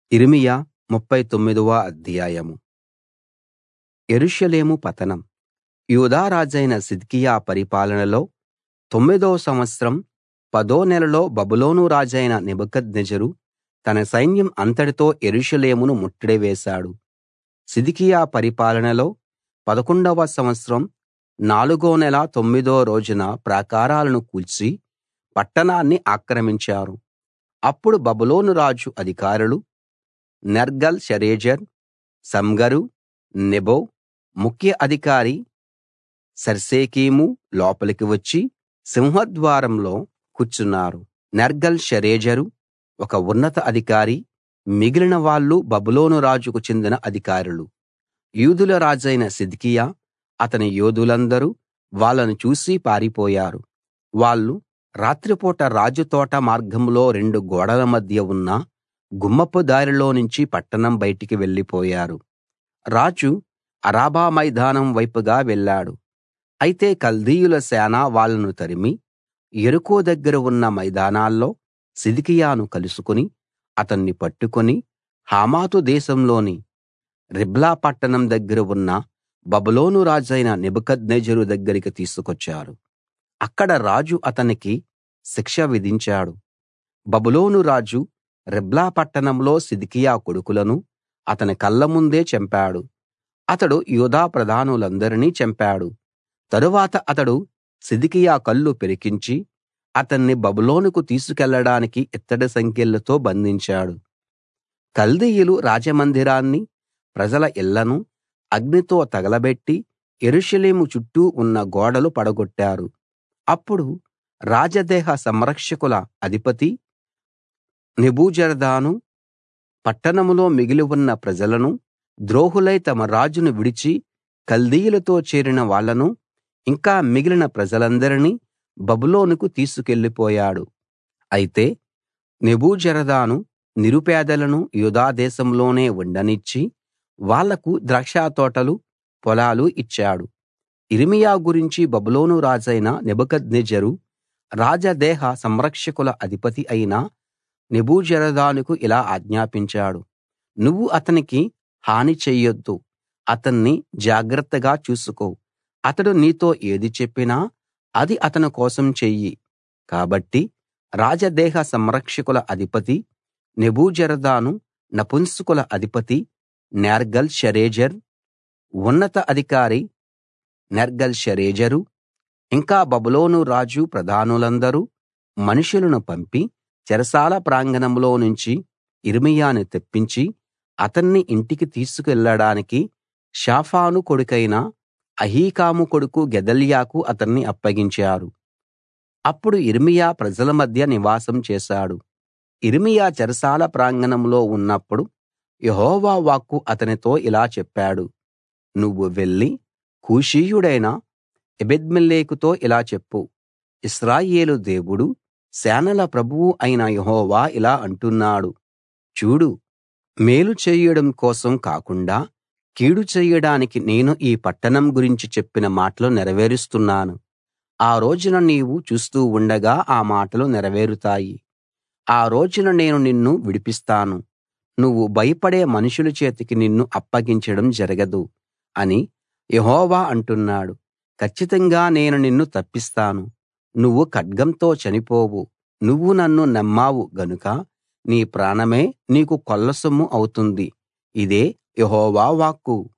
యిర్మీయా ముప్ఫై తొమ్మిదవ అధ్యాయం యెరూషలేము పతనం యూదా రాజైన సిద్కియా పరిపాలనలో తొమ్మిదో సంవత్సరం పదో నెలలో బబులోను రాజైన నెబుకద్నెజరు తన సైన్యం అంతటితో యెరూషలేమును ముట్టడి వేశాడు సిద్కియా పరిపాలనలో పదకొండవ సంవత్సరం నాలుగో నెల తొమ్మిదో రోజున ప్రాకారాలను కూల్చి పట్టణాన్ని ఆక్రమించారు అప్పుడు బబులోను రాజు అధికారులు నెర్గల్ షరేజర్ సమ్గరు నెబో ముఖ్య అధికారి శర్సెకీము లోపలికి వచ్చి సింహద్వారంలో కూర్చున్నారు నెర్గల్ షరేజరు ఒక ఉన్నత అధికారి మిగిలిన వాళ్ళు బబులోను రాజుకు చెందిన అధికారులు యూదుల రాజైన సిద్కియా అతని యోధులందరూ వాళ్ళను చూసి పారిపోయారు వాళ్ళు రాత్రిపూట రాజు తోట మార్గంలో రెండు గోడల మధ్య ఉన్న గుమ్మపు దారిలోనుంచి పట్టణం బయటికి వెళ్ళిపోయారు రాజు అరాబా మైదానం వైపుగా వెళ్ళాడు అయితే కల్దీయుల సేన వాళ్ళను తరిమి యెరికో దగ్గర ఉన్న మైదానాల్లో సిద్కియాను కలుసుకుని అతన్ని పట్టుకుని హమాతు దేశంలోని రిబ్లా పట్టణం దగ్గర ఉన్న బబులోను రాజైన నెబుకద్నెజరు దగ్గరికి తీసుకొచ్చారు అక్కడ రాజు అతనికి శిక్ష విధించాడు బబులోను రాజు రిబ్లా పట్టణంలో సిద్కియా కొడుకులను అతని కళ్ళ ముందే చంపాడు అతడు యూదా ప్రధానులందరినీ చంపాడు తరువాత అతడు సిద్కియా కళ్ళు పెరికించి అతన్ని బబులోనుకు తీసుకెళ్ళడానికి ఇత్తడి సంకెళ్లతో బంధించాడు కల్దీయులు రాజమందిరాన్ని ప్రజల ఇళ్ళను అగ్నితో తగలబెట్టి యెరూషలేము చుట్టూ ఉన్న గోడలు పడగొట్టారు అప్పుడు రాజదేహ సంరక్షకుల అధిపతి నెబూజరదాను పట్టణంలో మిగిలి ఉన్న ప్రజలను ద్రోహులై తమ రాజును విడిచి కల్దీయులతో చేరిన వాళ్ళను ఇంకా మిగిలిన ప్రజలందరినీ బబులోనుకు తీసుకెళ్ళిపోయాడు అయితే నెబూజరదాను నిరుపేదలను యూదా దేశంలోనే ఉండనిచ్చి వాళ్లకు ద్రాక్షతోటలు పొలాలు ఇచ్చాడు యిర్మీయా గురించి బబులోను రాజైన నెబుకద్నెజరు రాజదేహ సంరక్షకుల అధిపతి అయిన నెబూజరదానుకు ఇలా ఆజ్ఞాపించాడు నువ్వు అతనికి హాని చెయ్యొద్దు అతన్ని జాగ్రత్తగా చూసుకో అతడు నీతో ఏది చెప్పినా అది అతని కోసం చెయ్యి కాబట్టి రాజదేహ సంరక్షకుల అధిపతి నెబూజరదాను నపుంసకుల అధిపతి నేర్గల్ షరేజర్ ఉన్నత అధికారి నెర్గల్ షరేజరు ఇంకా బబులోను రాజు ప్రధానులందరూ మనుషులను పంపి చెరసాల ప్రాంగణంలో నుంచి యిర్మీయాను తెప్పించి అతన్ని ఇంటికి తీసుకెళ్ళడానికి షాఫాను కొడుకైన అహీకాము కొడుకు గెదల్యాకు అతన్ని అప్పగించారు అప్పుడు యిర్మీయా ప్రజల మధ్య నివాసం చేశాడు యిర్మీయా చెరసాల ప్రాంగణంలో ఉన్నప్పుడు యెహోవా వాక్కు అతనితో ఇలా చెప్పాడు నువ్వు వెళ్లి కూషీయుడైన ఎబెద్మెలెకుతో ఇలా చెప్పు ఇశ్రాయేలు దేవుడు సేనల ప్రభువు అయిన యెహోవా ఇలా అంటున్నాడు చూడు మేలు చేయడం కోసం కాకుండా కీడు చేయడానికి నేను ఈ పట్టణం గురించి చెప్పిన మాటలు నెరవేరుస్తున్నాను ఆ రోజున నీవు చూస్తూ ఉండగా ఆ మాటలు నెరవేరుతాయి ఆ రోజున నేను నిన్ను విడిపిస్తాను నువ్వు భయపడే మనుషుల చేతికి నిన్ను అప్పగించడం జరగదు అని యెహోవా అంటున్నాడు కచ్చితంగా నేను నిన్ను తప్పిస్తాను నువ్వు ఖడ్గంతో చనిపోవు నువ్వు నన్ను నమ్మావు గనుక నీ ప్రాణమే నీకు కొల్లసొమ్ము అవుతుంది ఇదే యెహోవా వాక్కు